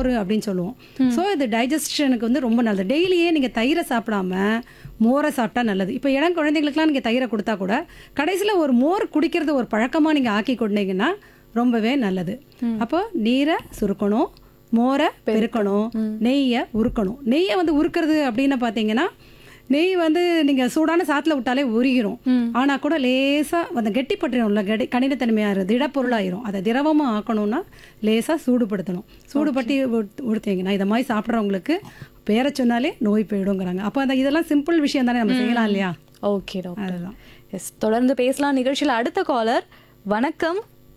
மோர் அப்படின்னு சொல்லுவோம் ஸோ இது டைஜஷனுக்கு வந்து ரொம்ப நல்லது டெய்லியே நீங்கள் தயிரை சாப்பிடாம மோரை சாப்பிட்டா நல்லது இப்போ இளம் குழந்தைங்களுக்குலாம் நீங்கள் தயிரை கொடுத்தா கூட கடைசியில் ஒரு மோர் குடிக்கிறது ஒரு பழக்கமாக நீங்கள் ஆக்கி கொண்டீங்கன்னா ரொம்பவே நல்லது அப்போ நீரை சுருக்கணும் மோரை பெருக்கணும் நெய்யை உருக்கணும் நெய்யை வந்து உருக்கிறது அப்படின்னு பார்த்தீங்கன்னா நெய் வந்து நீங்கள் சூடான சாத்தில் விட்டாலே உருகிரும் ஆனால் கூட லேசாக அந்த கெட்டிப்பட்டுரும்ல கெட்டி கடினத்தன்மையாக திடப்பொருளாயிரும் அதை திரவமாக ஆக்கணும்னா லேசாக சூடுபடுத்தணும் சூடுபட்டி உடுத்து- உடுத்தீங்கன்னா இதை மாதிரி சாப்பிட்றவங்களுக்கு பேரை சொன்னாலே நோய் போயிடுங்கிறாங்க அப்போ அந்த இதெல்லாம் சிம்பிள் விஷயம் தானே நம்ம செய்யலாம் இல்லையா ஓகே டாக்டர் அதுதான் எஸ் தொடர்ந்து பேசலாம் நிகழ்ச்சியில் அடுத்த காலர் வணக்கம்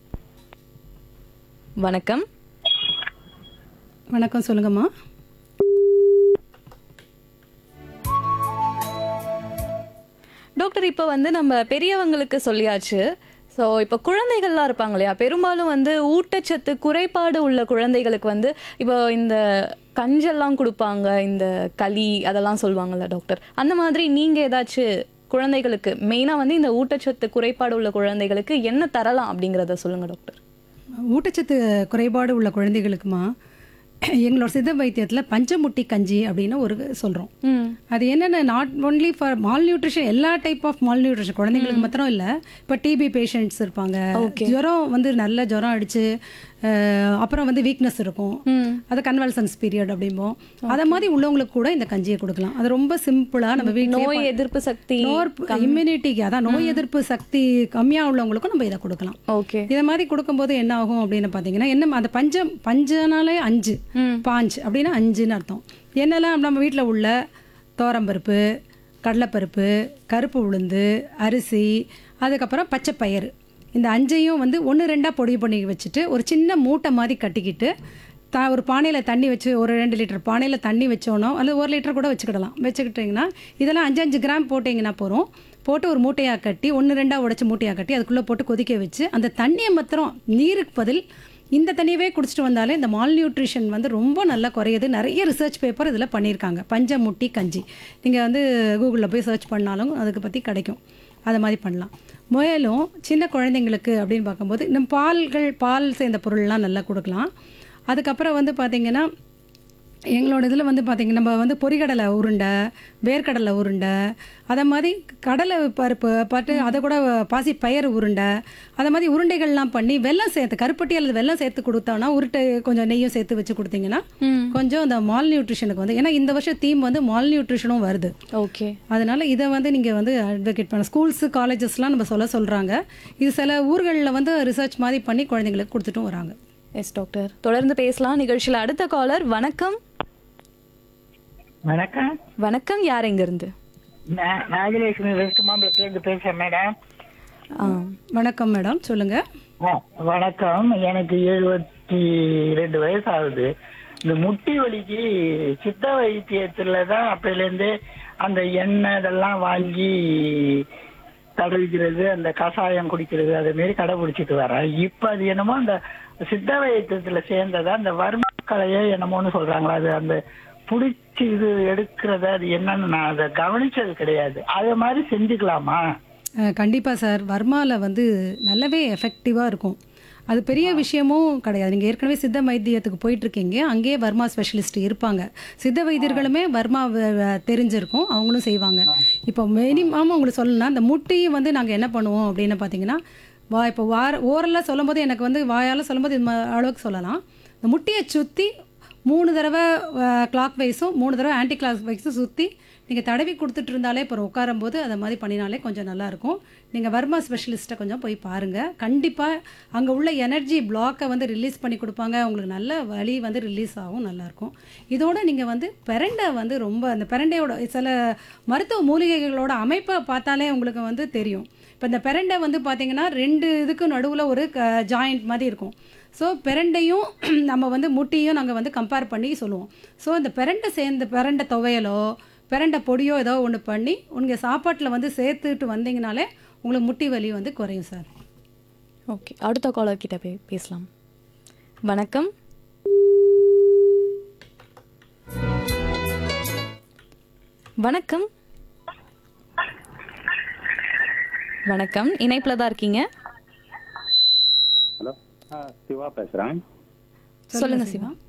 வணக்கம் வணக்கம் சொல்லுங்கம்மா டாக்டர் இப்போ வந்து நம்ம பெரியவங்களுக்கு சொல்லியாச்சு ஸோ இப்போ குழந்தைகள்லாம் இருப்பாங்க இல்லையா பெரும்பாலும் வந்து ஊட்டச்சத்து குறைபாடு உள்ள குழந்தைகளுக்கு வந்து இப்போ இந்த கஞ்செல்லாம் கொடுப்பாங்க இந்த களி அதெல்லாம் சொல்லுவாங்கல்ல டாக்டர் அந்த மாதிரி நீங்கள் ஏதாச்சும் குழந்தைகளுக்கு மெயினாக வந்து இந்த ஊட்டச்சத்து குறைபாடு உள்ள குழந்தைகளுக்கு என்ன தரலாம் அப்படிங்கிறத சொல்லுங்கள் டாக்டர் ஊட்டச்சத்து குறைபாடு உள்ள குழந்தைகளுக்குமா எங்களோட சித்த வைத்தியத்தில் பஞ்சமுட்டி கஞ்சி அப்படின்னு ஒரு சொல்கிறோம் ம் அது என்னென்ன not only for malnutrition எல்லா டைப் ஆஃப் மால் நியூட்ரிஷன் குழந்தைங்களுக்கு மாத்திரம் இல்லை இப்போ டிபி பேஷண்ட்ஸ் இருப்பாங்க ஜுரம் வந்து நல்ல ஜுரம் அடிச்சு அஹ், அப்புறம் வந்து வீக்னஸ் இருக்கும் அது கன்வல்சன்ஸ் பீரியட் அப்படிம்போம் அதை மாதிரி உள்ளவங்களுக்கு கூட இந்த கஞ்சியை கொடுக்கலாம் அது ரொம்ப சிம்பிளாக நம்ம வீட்டில் நோய் எதிர்ப்பு சக்தி நோய் இம்யூனிட்டிக்கு அதான் நோய் எதிர்ப்பு சக்தி கம்மியாக உள்ளவங்களுக்கும் நம்ம இதை கொடுக்கலாம் ஓகே இதை மாதிரி கொடுக்கும்போது என்ன ஆகும் அப்படின்னு பார்த்தீங்கன்னா என்ன அந்த பஞ்சம் பஞ்சனாலே அஞ்சு பாஞ்ச் அப்படின்னா அஞ்சுன்னு அர்த்தம் என்னெல்லாம் நம்ம வீட்டில் உள்ள தோரம்பருப்பு கடலைப்பருப்பு கருப்பு உளுந்து அரிசி அதுக்கப்புறம் பச்சை பயிறு இந்த அஞ்சையும் வந்து ஒன்று ரெண்டாக பொடி பண்ணி வச்சுட்டு ஒரு சின்ன மூட்டை மாதிரி கட்டிக்கிட்டு த ஒரு பானையில் தண்ணி வச்சு ஒரு ரெண்டு லிட்டர் பானையில் தண்ணி வச்சோனோ அல்லது ஒரு லிட்டர் கூட வச்சுக்கிடலாம் வச்சுக்கிட்டிங்கன்னா இதெல்லாம் அஞ்சு அஞ்சு கிராம் போட்டிங்கன்னா போகிறோம் போட்டு ஒரு மூட்டையாக கட்டி ஒன்று ரெண்டாக உடைச்சி மூட்டையாக கட்டி அதுக்குள்ளே போட்டு கொதிக்க வச்சு அந்த தண்ணியை மாத்திரம் நீருக்கு பதில் இந்த தண்ணியவே குடிச்சிட்டு வந்தாலே இந்த மால் நியூட்ரிஷன் வந்து ரொம்ப நல்லா குறையுது நிறைய ரிசர்ச் பேப்பர் இதில் பண்ணியிருக்காங்க பஞ்சமுட்டி கஞ்சி நீங்கள் வந்து கூகுளில் போய் சர்ச் பண்ணாலும் அதுக்கு பற்றி கிடைக்கும் அதை மாதிரி பண்ணலாம் மேலும் சின்ன குழந்தைங்களுக்கு அப்படின்னு பார்க்கும்போது நம்ம பால்கள் பால் சேர்ந்த பொருள்லாம் நல்லா கொடுக்கலாம் அதுக்கப்புறம் வந்து பார்த்திங்கன்னா எங்களோட இதில் வந்து பார்த்திங்கன்னா நம்ம வந்து பொரிகடலை உருண்டை வேர்க்கடலை உருண்டை அதை மாதிரி கடலை பருப்பு பட்டு அதை கூட பாசி பயிறு உருண்டை அதை மாதிரி உருண்டைகள்லாம் பண்ணி வெல்லம் சேர்த்து கருப்பட்டி அல்லது வெல்லம் சேர்த்து கொடுத்தோன்னா உருட்டை கொஞ்சம் நெய்யும் சேர்த்து வச்சு கொடுத்தீங்கன்னா கொஞ்சம் அந்த மால் நியூட்ரிஷனுக்கு வந்து ஏன்னா இந்த வருஷம் தீம் வந்து மால் நியூட்ரிஷனும் வருது ஓகே அதனால இதை வந்து நீங்கள் வந்து அட்வொகேட் பண்ண ஸ்கூல்ஸு காலேஜஸ்லாம் நம்ம சொல்ல சொல்கிறாங்க இது சில ஊர்களில் வந்து ரிசர்ச் மாதிரி பண்ணி குழந்தைங்களுக்கு கொடுத்துட்டும் வராங்க எஸ் டாக்டர் தொடர்ந்து பேசலாம் நிகழ்ச்சியில் அடுத்த காலர் வணக்கம் வணக்கம் வணக்கம் யார் எங்கிருந்து நான் நாகலட்சுமி வெஸ்ட் மாம்பலத்திலிருந்து பேசுறேன் மேடம் ஆ வணக்கம் மேடம் சொல்லுங்கள் ஆ, வணக்கம் எனக்கு எழுபத்தி ரெண்டு வயசு ஆகுது இந்த முட்டி வலிக்கு சித்த வைத்தியத்துல தான் அப்பையிலேருந்து அந்த எண்ணெய் இதெல்லாம் வாங்கி தடவிக்கிறது அந்த கஷாயம் குடிக்கிறது அதே மாரி கடைபிடிச்சிட்டு வரேன் இப்ப அது என்னமோ அந்த சித்த வைத்தியத்துல சேர்ந்ததா அந்த வர்ம கலையோ என்னமோன்னு சொல்றாங்களா அது அந்த புடிச்சு இது எடுக்கிறத அது என்னன்னு நான் அதை கவனிச்சது கிடையாது அது மாதிரி செஞ்சுக்கலாமா கண்டிப்பாக சார் வர்மாவில் வந்து நல்லாவே எஃபெக்டிவாக இருக்கும் அது பெரிய விஷயமும் கிடையாது நீங்கள் ஏற்கனவே சித்த வைத்தியத்துக்கு போயிட்டுருக்கீங்க அங்கேயே வர்மா ஸ்பெஷலிஸ்ட் இருப்பாங்க சித்த வைத்தியர்களுமே வர்மா வ- வ- தெரிஞ்சிருக்கும் அவங்களும் செய்வாங்க இப்போ மினிமம் உங்களுக்கு சொல்லணும்னா இந்த முட்டியும் வந்து நாங்கள் என்ன பண்ணுவோம் அப்படின்னு பார்த்தீங்கன்னா வா இப்போ வார ஓரலாக சொல்லும்போது எனக்கு வந்து வாயால் சொல்லும்போது இது ம- அளவுக்கு சொல்லலாம் இந்த முட்டியை சுற்றி மூணு தடவை கிளாக் வைஸும் மூணு தடவை ஆன்டி கிளாக் வைஸும் சுற்றி நீங்கள் தடவி கொடுத்துட்டு இருந்தாலே அப்புறம் உட்காரும்போது அதை மாதிரி பண்ணினாலே கொஞ்சம் நல்லாயிருக்கும் நீங்கள் வர்மா ஸ்பெஷலிஸ்ட்டை கொஞ்சம் போய் பாருங்கள் கண்டிப்பாக அங்கே உள்ள எனர்ஜி பிளாக்கை வந்து ரிலீஸ் பண்ணி கொடுப்பாங்க உங்களுக்கு நல்ல வலி வந்து ரிலீஸ் ஆகும் நல்லாயிருக்கும் இதோட நீங்கள் வந்து பெரண்டை வந்து ரொம்ப அந்த பெரண்டையோட சில மருத்துவ மூலிகைகளோட அமைப்பை பார்த்தாலே உங்களுக்கு வந்து தெரியும் இப்போ இந்த பெரண்டை வந்து பார்த்தீங்கன்னா ரெண்டு இதுக்கு நடுவில் ஒரு ஜாயிண்ட் மாதிரி இருக்கும் ஸோ பெரண்டையும் நம்ம வந்து முட்டியும் நாங்கள் வந்து கம்பேர் பண்ணி சொல்லுவோம் ஸோ இந்த பெரண்டை சேர்ந்த பெரண்டை துவையலோ பெரண்டை பொடியோ ஏதோ ஒன்று பண்ணி உங்கள் சாப்பாட்டில் வந்து சேர்த்துட்டு வந்தீங்கனாலே உங்களுக்கு முட்டி வலி வந்து குறையும் சார் ஓகே அடுத்த காலர் கிட்ட பே பேசலாம் வணக்கம் வணக்கம் வணக்கம் இணைப்பில் தான் இருக்கீங்க ஹலோ ஆ சிவா பேசுகிறேன் சொல்லுங்க சிவா